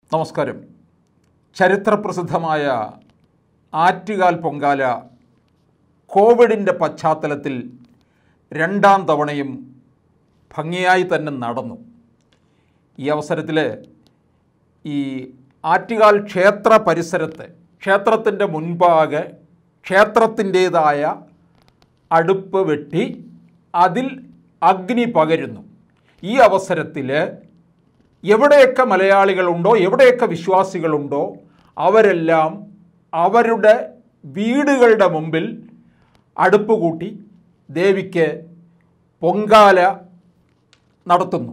നമസ്കാരം ചരിത്രപ്രസിദ്ധമായ ആറ്റുകാൽ പൊങ്കാല കോവിഡിൻ്റെ പശ്ചാത്തലത്തിൽ രണ്ടാം തവണയും ഭംഗിയായി തന്നെ നടന്നു ഈ അവസരത്തിൽ ഈ ആറ്റുകാൽ ക്ഷേത്ര പരിസരത്ത് ക്ഷേത്രത്തിൻ്റെ മുൻപാകെ ക്ഷേത്രത്തിൻ്റേതായ അടുപ്പ് വെട്ടി അതിൽ അഗ്നി പകരുന്നു ഈ അവസരത്തിൽ എവിടെയൊക്കെ മലയാളികളുണ്ടോ എവിടെയൊക്കെ വിശ്വാസികളുണ്ടോ അവരെല്ലാം അവരുടെ വീടുകളുടെ മുമ്പിൽ അടുപ്പ് കൂട്ടി ദേവിക്ക് പൊങ്കാല നടത്തുന്നു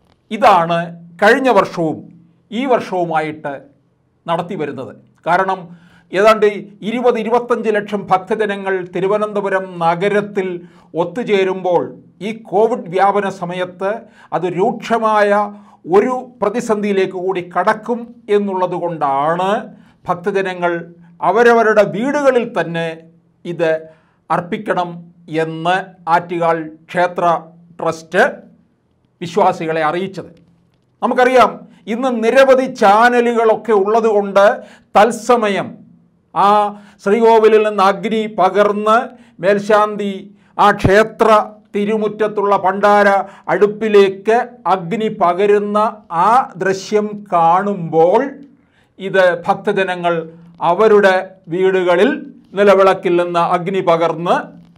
ഇതാണ് കഴിഞ്ഞ വർഷവും ഈ വർഷവുമായിട്ട് നടത്തി വരുന്നത് കാരണം ഏതാണ്ട് ഇരുപത് ഇരുപത്തഞ്ച് ലക്ഷം ഭക്തജനങ്ങൾ തിരുവനന്തപുരം നഗരത്തിൽ ഒത്തുചേരുമ്പോൾ ഈ കോവിഡ് വ്യാപന സമയത്ത് അത് രൂക്ഷമായ ഒരു പ്രതിസന്ധിയിലേക്ക് കൂടി കടക്കും എന്നുള്ളത് കൊണ്ടാണ് ഭക്തജനങ്ങൾ അവരവരുടെ വീടുകളിൽ തന്നെ ഇത് അർപ്പിക്കണം എന്ന് ആറ്റുകാൽ ക്ഷേത്ര ട്രസ്റ്റ് വിശ്വാസികളെ അറിയിച്ചത് നമുക്കറിയാം ഇന്ന് നിരവധി ചാനലുകളൊക്കെ ഉള്ളതുകൊണ്ട് തത്സമയം ആ ശ്രീകോവിലിൽ നിന്ന് അഗ്നി പകർന്ന് മേൽശാന്തി ആ ക്ഷേത്ര തിരുമുറ്റത്തുള്ള പണ്ടാര അടുപ്പിലേക്ക് അഗ്നി പകരുന്ന ആ ദൃശ്യം കാണുമ്പോൾ ഇത് ഭക്തജനങ്ങൾ അവരുടെ വീടുകളിൽ നിലവിളക്കിൽ നിന്ന് അഗ്നി പകർന്ന്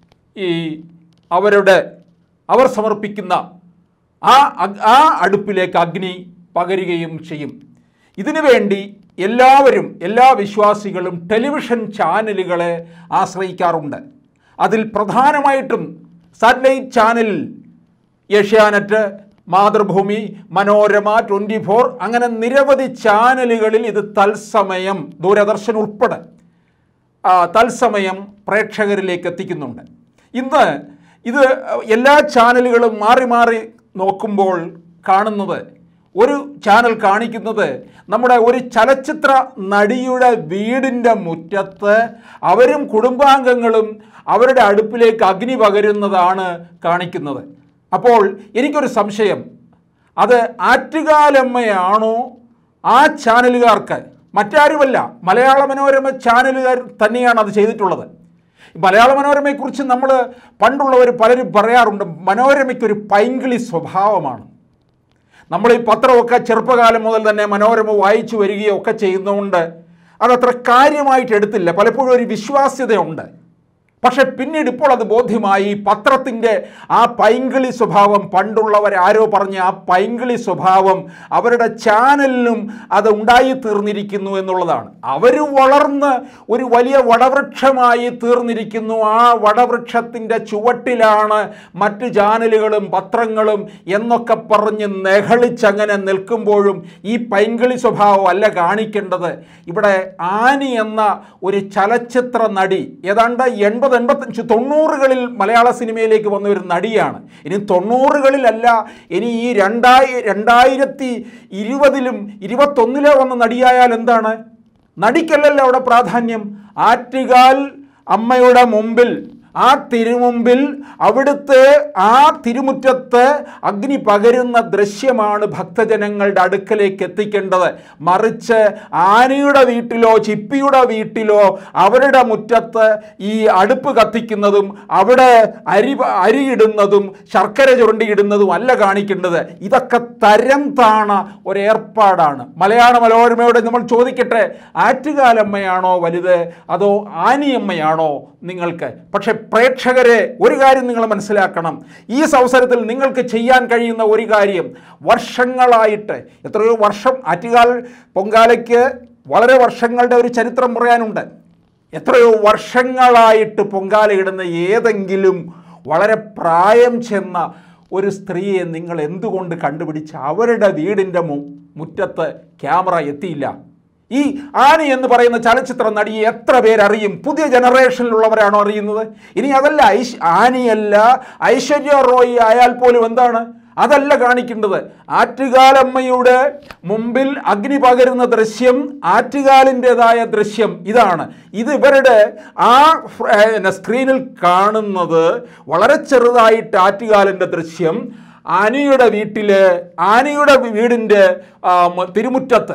ഈ അവരുടെ അവർ സമർപ്പിക്കുന്ന ആ അഗ്- ആ അടുപ്പിലേക്ക് അഗ്നി പകരുകയും ചെയ്യും ഇതിനു വേണ്ടി എല്ലാവരും എല്ലാ വിശ്വാസികളും ടെലിവിഷൻ ചാനലുകളെ ആശ്രയിക്കാറുണ്ട് അതിൽ പ്രധാനമായിട്ടും സാറ്റലൈറ്റ് ചാനലിൽ ഏഷ്യാനെറ്റ് മാതൃഭൂമി മനോരമ ട്വൻറ്റി ഫോർ അങ്ങനെ നിരവധി ചാനലുകളിൽ ഇത് തത്സമയം ദൂരദർശൻ ഉൾപ്പെടെ ആ, തത്സമയം പ്രേക്ഷകരിലേക്ക് എത്തിക്കുന്നുണ്ട് ഇന്ന് ഇത് എല്ലാ ചാനലുകളും മാറി മാറി നോക്കുമ്പോൾ കാണുന്നത് ഒരു ചാനൽ കാണിക്കുന്നത് നമ്മുടെ ഒരു ചലച്ചിത്ര നടിയുടെ വീടിൻ്റെ മുറ്റത്ത് അവരും കുടുംബാംഗങ്ങളും അവരുടെ അടുപ്പിലേക്ക് അഗ്നി പകരുന്നതാണ് കാണിക്കുന്നത് അപ്പോൾ എനിക്കൊരു സംശയം അത് ആറ്റുകാലമ്മയാണോ ആ ചാനലുകാർക്ക് മറ്റാരുമല്ല മലയാള മനോരമ ചാനലുകാർ തന്നെയാണ് അത് ചെയ്തിട്ടുള്ളത് മലയാള മനോരമയെക്കുറിച്ച് നമ്മൾ പണ്ടുള്ളവർ പലരും പറയാറുണ്ട് മനോരമയ്ക്കൊരു പൈങ്കിളി സ്വഭാവമാണ് നമ്മൾ ഈ പത്രമൊക്കെ ചെറുപ്പകാലം മുതൽ തന്നെ മനോരമ വായിച്ചു വരികയോ ഒക്കെ ചെയ്യുന്നതുകൊണ്ട് അതത്ര കാര്യമായിട്ട് എടുത്തില്ല പലപ്പോഴും ഒരു വിശ്വാസ്യതയുണ്ട് പക്ഷെ പിന്നീട് ഇപ്പോൾ അത് ബോധ്യമായി പത്രത്തിൻ്റെ ആ പൈങ്കിളി സ്വഭാവം പണ്ടുള്ളവർ ആരോ പറഞ്ഞ ആ പൈങ്കിളി സ്വഭാവം അവരുടെ ചാനലിനും അത് ഉണ്ടായി തീർന്നിരിക്കുന്നു എന്നുള്ളതാണ് അവർ വളർന്ന് ഒരു വലിയ വടവൃക്ഷമായി തീർന്നിരിക്കുന്നു ആ വടവൃക്ഷത്തിൻ്റെ ചുവട്ടിലാണ് മറ്റ് ചാനലുകളും പത്രങ്ങളും എന്നൊക്കെ പറഞ്ഞ് നെഹളിച്ചങ്ങനെ നിൽക്കുമ്പോഴും ഈ പൈങ്കിളി സ്വഭാവം അല്ല കാണിക്കേണ്ടത് ഇവിടെ ആനി എന്ന ഒരു ചലച്ചിത്ര നടി ഏതാണ്ട് എൺപത് എൺപത്തഞ്ച് തൊണ്ണൂറുകളിൽ മലയാള സിനിമയിലേക്ക് വന്ന ഒരു നടിയാണ് ഇനി തൊണ്ണൂറുകളിലല്ല ഇനി ഈ രണ്ടായി രണ്ടായിരത്തി ഇരുപതിലും ഇരുപത്തൊന്നിലോ വന്ന നടിയായാൽ എന്താണ് നടിക്കല്ലല്ലോ അവിടെ പ്രാധാന്യം ആറ്റുകാൽ അമ്മയുടെ മുമ്പിൽ ആ തിരുമുമ്പിൽ അവിടുത്തെ ആ തിരുമുറ്റത്ത് അഗ്നി പകരുന്ന ദൃശ്യമാണ് ഭക്തജനങ്ങളുടെ അടുക്കലേക്ക് എത്തിക്കേണ്ടത് മറിച്ച് ആനയുടെ വീട്ടിലോ ചിപ്പിയുടെ വീട്ടിലോ അവരുടെ മുറ്റത്ത് ഈ അടുപ്പ് കത്തിക്കുന്നതും അവിടെ അരി അരിയിടുന്നതും ശർക്കര ചുരണ്ടിയിടുന്നതും അല്ല കാണിക്കേണ്ടത് ഇതൊക്കെ തരം താണ ഒരേർപ്പാടാണ് മലയാള മനോരമയോട് നമ്മൾ ചോദിക്കട്ടെ ആറ്റുകാലമ്മയാണോ വലുത് അതോ ആനിയമ്മയാണോ നിങ്ങൾക്ക് പക്ഷെ പ്രേക്ഷകരെ ഒരു കാര്യം നിങ്ങൾ മനസ്സിലാക്കണം ഈ അവസരത്തിൽ നിങ്ങൾക്ക് ചെയ്യാൻ കഴിയുന്ന ഒരു കാര്യം വർഷങ്ങളായിട്ട് എത്രയോ വർഷം ആറ്റുകാൽ പൊങ്കാലയ്ക്ക് വളരെ വർഷങ്ങളുടെ ഒരു ചരിത്രം പറയാനുണ്ട് എത്രയോ വർഷങ്ങളായിട്ട് പൊങ്കാലയിടുന്ന ഏതെങ്കിലും വളരെ പ്രായം ചെന്ന ഒരു സ്ത്രീയെ നിങ്ങൾ എന്തുകൊണ്ട് കണ്ടുപിടിച്ച് അവരുടെ വീടിൻ്റെ മു മുറ്റത്ത് ക്യാമറ എത്തിയില്ല ഈ ആനി എന്ന് പറയുന്ന ചലച്ചിത്ര നടിയെ എത്ര പേരറിയും പുതിയ ജനറേഷനിലുള്ളവരാണോ അറിയുന്നത് ഇനി അതല്ല ഐശ് ആനിയല്ല ഐശ്വര്യ റോയ് ആയാൽ പോലും എന്താണ് അതല്ല കാണിക്കേണ്ടത് ആറ്റുകാലമ്മയുടെ മുമ്പിൽ അഗ്നി പകരുന്ന ദൃശ്യം ആറ്റുകാലിൻ്റെതായ ദൃശ്യം ഇതാണ് ഇത് ഇവരുടെ ആ ഫ്ര- ഏ, പിന്നെ സ്ക്രീനിൽ കാണുന്നത് വളരെ ചെറുതായിട്ട് ആറ്റുകാലിൻ്റെ ദൃശ്യം ആനയുടെ വീട്ടിൽ ആനയുടെ വീടിൻ്റെ ആ, മ- തിരുമുറ്റത്ത്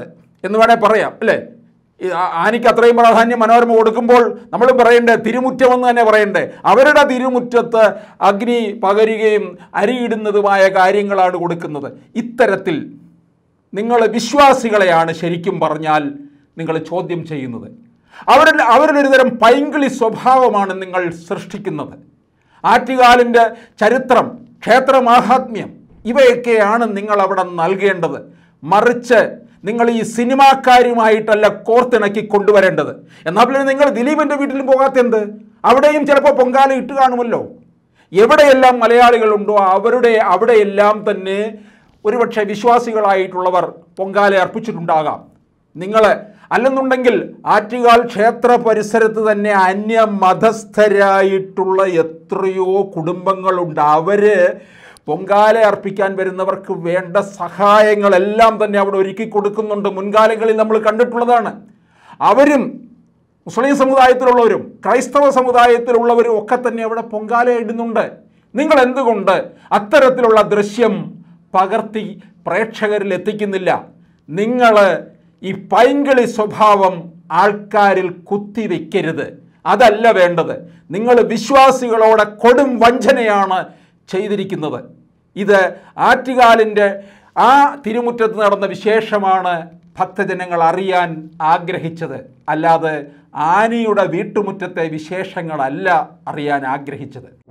എന്ന് വേണേൽ പറയാം അല്ലേ ഈ ആ- ആനയ്ക്ക് അത്രയും പ്രാധാന്യം മനോരമ കൊടുക്കുമ്പോൾ നമ്മൾ പറയണ്ടേ തിരുമുറ്റമെന്ന് തന്നെ പറയണ്ടേ അവരുടെ തിരുമുറ്റത്ത് അഗ്നി പകരുകയും അരിയിടുന്നതുമായ കാര്യങ്ങളാണ് കൊടുക്കുന്നത് ഇത്തരത്തിൽ നിങ്ങൾ വിശ്വാസികളെയാണ് ശരിക്കും പറഞ്ഞാൽ നിങ്ങൾ ചോദ്യം ചെയ്യുന്നത് അവരിൽ അവരിലൊരു തരം പൈങ്കിളി സ്വഭാവമാണ് നിങ്ങൾ സൃഷ്ടിക്കുന്നത് ആറ്റുകാലിൻ്റെ ചരിത്രം ക്ഷേത്ര മാഹാത്മ്യം ഇവയൊക്കെയാണ് നിങ്ങൾ അവിടെ നൽകേണ്ടത് മറിച്ച് നിങ്ങൾ ഈ സിനിമാക്കാരുമായിട്ടല്ല കോർത്തിണക്കി കൊണ്ടുവരേണ്ടത് എന്നാൽ പിന്നെ നിങ്ങൾ ദിലീപിൻ്റെ വീട്ടിലും പോകാത്തെന്ത് അവിടെയും ചിലപ്പോൾ പൊങ്കാല ഇട്ട് കാണുമല്ലോ എവിടെയെല്ലാം മലയാളികളുണ്ടോ അവരുടെ അവിടെയെല്ലാം തന്നെ ഒരുപക്ഷെ വിശ്വാസികളായിട്ടുള്ളവർ പൊങ്കാല അർപ്പിച്ചിട്ടുണ്ടാകാം നിങ്ങൾ അല്ലെന്നുണ്ടെങ്കിൽ ആറ്റുകാൽ ക്ഷേത്ര പരിസരത്ത് തന്നെ അന്യമതസ്ഥരായിട്ടുള്ള എത്രയോ കുടുംബങ്ങളുണ്ട് അവര് പൊങ്കാല അർപ്പിക്കാൻ വരുന്നവർക്ക് വേണ്ട സഹായങ്ങളെല്ലാം തന്നെ അവിടെ ഒരുക്കി കൊടുക്കുന്നുണ്ട് മുൻകാലങ്ങളിൽ നമ്മൾ കണ്ടിട്ടുള്ളതാണ് അവരും മുസ്ലിം സമുദായത്തിലുള്ളവരും ക്രൈസ്തവ സമുദായത്തിലുള്ളവരും ഒക്കെ തന്നെ അവിടെ പൊങ്കാല ഇടുന്നുണ്ട് നിങ്ങൾ എന്തുകൊണ്ട് അത്തരത്തിലുള്ള ദൃശ്യം പകർത്തി പ്രേക്ഷകരിൽ എത്തിക്കുന്നില്ല നിങ്ങൾ ഈ പൈങ്കിളി സ്വഭാവം ആൾക്കാരിൽ കുത്തിവെക്കരുത് അതല്ല വേണ്ടത് നിങ്ങൾ വിശ്വാസികളോടെ കൊടും വഞ്ചനയാണ് ചെയ്തിരിക്കുന്നത് ഇത് ആറ്റുകാലിൻ്റെ ആ തിരുമുറ്റത്ത് നടന്ന വിശേഷമാണ് ഭക്തജനങ്ങൾ അറിയാൻ ആഗ്രഹിച്ചത് അല്ലാതെ ആനയുടെ വീട്ടുമുറ്റത്തെ വിശേഷങ്ങളല്ല അറിയാൻ ആഗ്രഹിച്ചത്